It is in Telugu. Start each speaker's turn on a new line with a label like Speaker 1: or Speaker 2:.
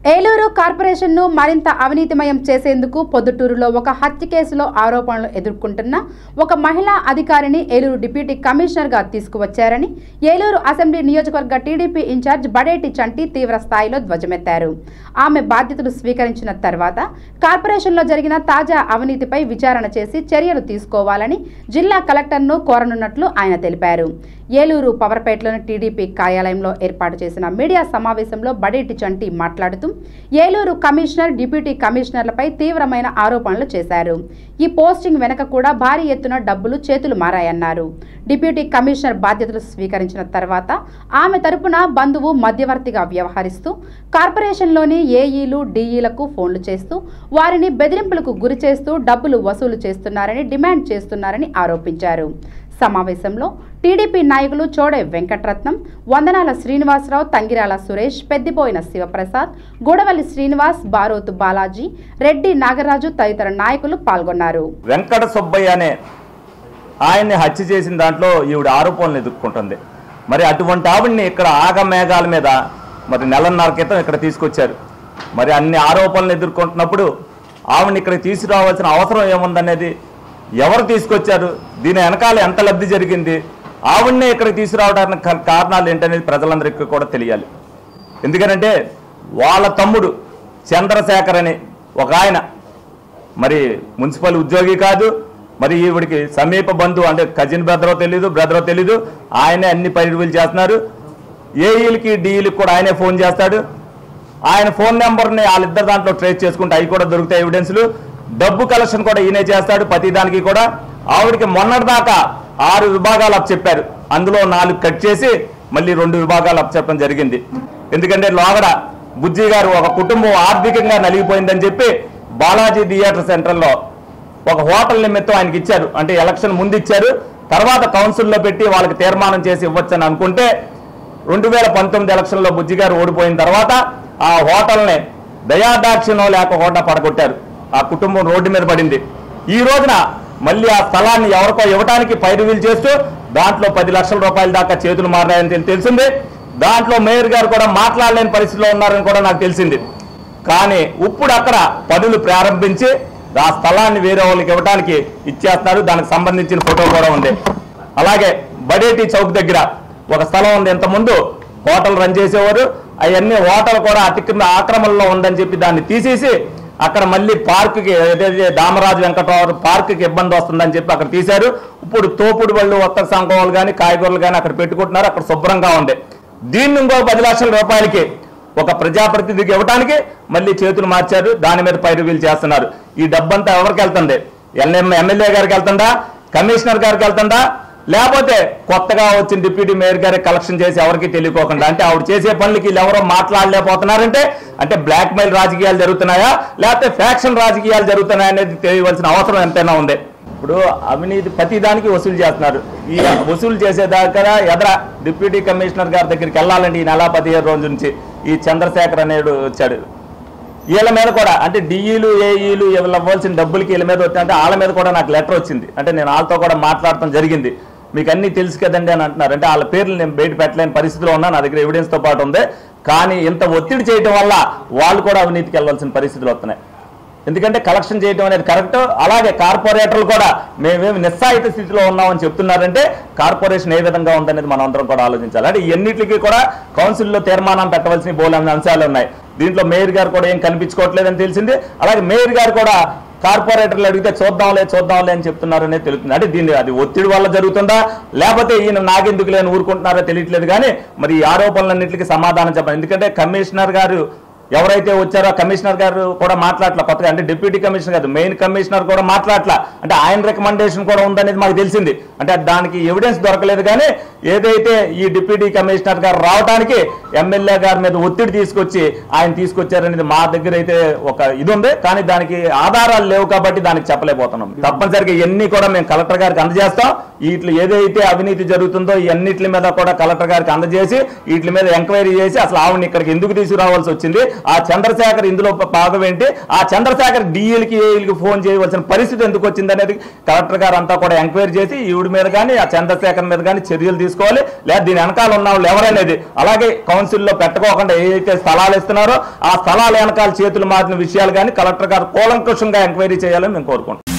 Speaker 1: ఏలూరు కార్పొరేషన్ను మరింత అవినీతిమయం చేసేందుకు పొద్దుటూరులో ఒక హత్య కేసులో ఆరోపణలు ఎదుర్కొంటున్న ఒక మహిళా అధికారిని ఏలూరు డిప్యూటీ కమిషనర్గా తీసుకువచ్చారని ఏలూరు అసెంబ్లీ నియోజకవర్గ టీడీపీ ఇన్ఛార్జ్ బడేటి చంటి తీవ్ర స్థాయిలో ధ్వజమెత్తారు ఆమె బాధ్యతలు స్వీకరించిన తర్వాత కార్పొరేషన్లో జరిగిన తాజా అవినీతిపై విచారణ చేసి చర్యలు తీసుకోవాలని జిల్లా కలెక్టర్ను కోరనున్నట్లు ఆయన తెలిపారు ఏలూరు పవర్పేటలోని టీడీపీ కార్యాలయంలో ఏర్పాటు చేసిన మీడియా సమావేశంలో బడేటి చంటి మాట్లాడుతూ ఏలూరు కమిషనర్ డిప్యూటీ కమిషనర్లపై తీవ్రమైన ఆరోపణలు చేశారు ఈ పోస్టింగ్ వెనక కూడా భారీ ఎత్తున డబ్బులు చేతులు మారాయన్నారు డిప్యూటీ కమిషనర్ బాధ్యతలు స్వీకరించిన తర్వాత ఆమె తరపున బంధువు మధ్యవర్తిగా వ్యవహరిస్తూ కార్పొరేషన్లోని ఏఈలు డీఈలకు ఫోన్లు చేస్తూ వారిని బెదిరింపులకు గురి చేస్తూ డబ్బులు వసూలు చేస్తున్నారని డిమాండ్ చేస్తున్నారని ఆరోపించారు సమావేశంలో టీడీపీ నాయకులు చోడే వెంకటరత్నం వందనాల శ్రీనివాసరావు తంగిరాల సురేష్ పెద్దిపోయిన శివప్రసాద్ గూడవల్లి శ్రీనివాస్ బారోతు బాలాజీ రెడ్డి నాగరాజు తదితర నాయకులు పాల్గొన్నారు
Speaker 2: వెంకట సుబ్బయ్య అనే ఆయన్ని హత్య చేసిన దాంట్లో ఈవిడ ఆరోపణలు ఎదుర్కొంటుంది మరి అటువంటి ఆవిడ్ని ఇక్కడ ఆగమేఘాల మీద మరి నెలన్నర క్రితం ఇక్కడ తీసుకొచ్చారు మరి అన్ని ఆరోపణలు ఎదుర్కొంటున్నప్పుడు ఆవిడని ఇక్కడ తీసుకురావాల్సిన అవసరం ఏముందనేది ఎవరు తీసుకొచ్చారు దీని వెనకాల ఎంత లబ్ధి జరిగింది ఆవిడనే ఇక్కడికి తీసుకురావడానికి కా- కారణాలు ఏంటనేది ప్రజలందరికీ కూడా తెలియాలి ఎందుకనంటే వాళ్ళ తమ్ముడు చంద్రశేఖర్ అని ఒక ఆయన మరి మున్సిపల్ ఉద్యోగి కాదు మరి ఈవిడికి సమీప బంధువు అంటే కజిన్ బ్రదరో తెలీదు బ్రదరో తెలీదు ఆయనే అన్ని పర్యవేలు చేస్తున్నారు ఏఈలకి డీఈలకి కూడా ఆయనే ఫోన్ చేస్తాడు ఆయన ఫోన్ నెంబర్ని వాళ్ళిద్దరు దాంట్లో ట్రేస్ చేసుకుంటే అవి కూడా దొరుకుతాయి ఎవిడెన్స్లు డబ్బు కలెక్షన్ కూడా ఈయనే చేస్తాడు ప్రతి దానికి కూడా ఆవిడకి మొన్నటిదాకా ఆరు విభాగాలు అప్ చెప్పారు అందులో నాలుగు కట్ చేసి మళ్ళీ రెండు విభాగాలు అప్ చెప్పడం జరిగింది ఎందుకంటే లోగడ బుజ్జి గారు ఒక కుటుంబం ఆర్థికంగా నలిగిపోయిందని చెప్పి బాలాజీ థియేటర్ సెంటర్లో ఒక హోటల్ నిమిత్తం ఆయనకి ఇచ్చారు అంటే ఎలక్షన్ ముందు ఇచ్చారు తర్వాత కౌన్సిల్లో పెట్టి వాళ్ళకి తీర్మానం చేసి ఇవ్వచ్చని అనుకుంటే రెండు వేల పంతొమ్మిది ఎలక్షన్లో బుజ్జి గారు ఓడిపోయిన తర్వాత ఆ హోటల్ని దయాదాక్షిణ్యం లేకుండా పడగొట్టారు ఆ కుటుంబం రోడ్డు మీద పడింది ఈ రోజున మళ్ళీ ఆ స్థలాన్ని ఎవరికో ఇవ్వడానికి పైరువీలు చేస్తూ దాంట్లో పది లక్షల రూపాయల దాకా చేతులు మారినాయని తెలి- తెలిసింది దాంట్లో మేయర్ గారు కూడా మాట్లాడలేని పరిస్థితిలో ఉన్నారని కూడా నాకు తెలిసింది కానీ ఇప్పుడు అక్కడ పనులు ప్రారంభించి ఆ స్థలాన్ని వేరే వాళ్ళకి ఇవ్వడానికి ఇచ్చేస్తున్నారు దానికి సంబంధించిన ఫోటో కూడా ఉంది అలాగే బడేటి చౌక్ దగ్గర ఒక స్థలం ఉంది ఇంతకుముందు హోటల్ రన్ చేసేవారు అవన్నీ హోటల్ కూడా అతిక్రమ ఆక్రమణలో ఉందని చెప్పి దాన్ని తీసేసి అక్కడ మళ్ళీ పార్క్కి ఏదైతే దామరాజు వెంకటరావు పార్క్కి ఇబ్బంది వస్తుందని చెప్పి అక్కడ తీశారు ఇప్పుడు తోపుడు బళ్ళు ఒక్క సంఘం వాళ్ళు కానీ కాయగూరలు కానీ అక్కడ పెట్టుకుంటున్నారు అక్కడ శుభ్రంగా ఉంది దీన్ని ఇంకో పది లక్షల రూపాయలకి ఒక ప్రజాప్రతినిధికి ఇవ్వడానికి మళ్ళీ చేతులు మార్చారు దాని మీద పైరువీలు చేస్తున్నారు ఈ డబ్బంతా ఎవరికి వెళ్తుంది ఎల్ఎం ఎమ్మెల్యే గారికి వెళ్తుందా కమిషనర్ గారికి వెళ్తుందా లేకపోతే కొత్తగా వచ్చిన డిప్యూటీ మేయర్ గారి కలెక్షన్ చేసి ఎవరికి తెలియకోకుండా అంటే ఆవిడ చేసే పనులకి వీళ్ళు ఎవరో మాట్లాడలేకపోతున్నారంటే అంటే బ్లాక్ మెయిల్ రాజకీయాలు జరుగుతున్నాయా లేకపోతే ఫ్యాక్షన్ రాజకీయాలు జరుగుతున్నాయా అనేది తెలియవలసిన అవసరం ఎంతైనా ఉంది ఇప్పుడు అవినీతి ప్రతి దానికి వసూలు చేస్తున్నారు ఈ వసూలు చేసేదాకా ఎదర డిప్యూటీ కమిషనర్ గారి దగ్గరికి వెళ్ళాలండి ఈ నెల పదిహేను రోజుల నుంచి ఈ చంద్రశేఖర్ అనేడు వచ్చాడు వీళ్ళ మీద కూడా అంటే డిఈలు ఏఈలు వీళ్ళు అవ్వాల్సిన డబ్బులకి వీళ్ళ మీద వచ్చిందంటే వాళ్ళ మీద కూడా నాకు లెటర్ వచ్చింది అంటే నేను వాళ్ళతో కూడా మాట్లాడటం జరిగింది మీకు అన్నీ తెలుసు కదండి అని అంటున్నారు అంటే వాళ్ళ పేర్లు నేను బయట పెట్టలేని పరిస్థితిలో ఉన్నా నా దగ్గర ఎవిడెన్స్తో పాటు ఉంది కానీ ఇంత ఒత్తిడి చేయడం వల్ల వాళ్ళు కూడా అవినీతికి వెళ్ళాల్సిన పరిస్థితులు వస్తున్నాయి ఎందుకంటే కలెక్షన్ చేయడం అనేది కరెక్ట్ అలాగే కార్పొరేటర్లు కూడా మేమేమి నిస్సాయిత స్థితిలో ఉన్నామని చెప్తున్నారంటే కార్పొరేషన్ ఏ విధంగా ఉందనేది మనం అందరం కూడా ఆలోచించాలి అంటే ఇవన్నిటికీ కూడా కౌన్సిల్లో తీర్మానం పెట్టవలసిన బోలెని అంశాలు ఉన్నాయి దీంట్లో మేయర్ గారు కూడా ఏం కనిపించుకోవట్లేదని తెలిసింది అలాగే మేయర్ గారు కూడా కార్పొరేటర్లు అడిగితే చూద్దాంలే చూద్దాంలే అని చెప్తున్నారు అనేది తెలుస్తుంది అంటే దీన్ని అది ఒత్తిడి వల్ల జరుగుతుందా లేకపోతే ఈయన నాకెందుకు లేని ఊరుకుంటున్నారో తెలియట్లేదు కానీ మరి ఈ ఆరోపణలన్నింటికి సమాధానం చెప్పాలి ఎందుకంటే కమిషనర్ గారు ఎవరైతే వచ్చారో కమిషనర్ గారు కూడా మాట్లాడలే కొత్తగా అంటే డిప్యూటీ కమిషనర్ కాదు మెయిన్ కమిషనర్ కూడా మాట్లాడలే అంటే ఆయన రికమెండేషన్ కూడా ఉందనేది మాకు తెలిసింది అంటే దానికి ఎవిడెన్స్ దొరకలేదు కానీ ఏదైతే ఈ డిప్యూటీ కమిషనర్ గారు రావడానికి ఎమ్మెల్యే గారి మీద ఒత్తిడి తీసుకొచ్చి ఆయన తీసుకొచ్చారనేది మా దగ్గర అయితే ఒక ఇది ఉంది కానీ దానికి ఆధారాలు లేవు కాబట్టి దానికి చెప్పలేకపోతున్నాం తప్పనిసరిగా ఇవన్నీ కూడా మేము కలెక్టర్ గారికి అందజేస్తాం వీటి ఏదైతే అవినీతి జరుగుతుందో ఇవన్నిటి మీద కూడా కలెక్టర్ గారికి అందజేసి వీటి మీద ఎంక్వైరీ చేసి అసలు ఆవిడని ఇక్కడికి ఎందుకు తీసుకురావాల్సి వచ్చింది ఆ చంద్రశేఖర్ ఇందులో భాగం ఏంటి ఆ చంద్రశేఖర్ డిఈలకి ఏఈలకి ఫోన్ చేయవలసిన పరిస్థితి ఎందుకు వచ్చింది అనేది కలెక్టర్ గారు అంతా కూడా ఎంక్వైరీ చేసి ఈవిడ మీద కానీ ఆ చంద్రశేఖర్ మీద కానీ చర్యలు తీసుకోవాలి లేదా దీని వెనకాల ఉన్న వాళ్ళు ఎవరనేది అలాగే కౌన్సిల్లో పెట్టుకోకుండా ఏదైతే స్థలాలు ఇస్తున్నారో ఆ స్థలాల వెనకాల చేతులు మారిన విషయాలు కానీ కలెక్టర్ గారు కూలంకుషంగా ఎంక్వైరీ చేయాలని మేము కోరుకుంటున్నాం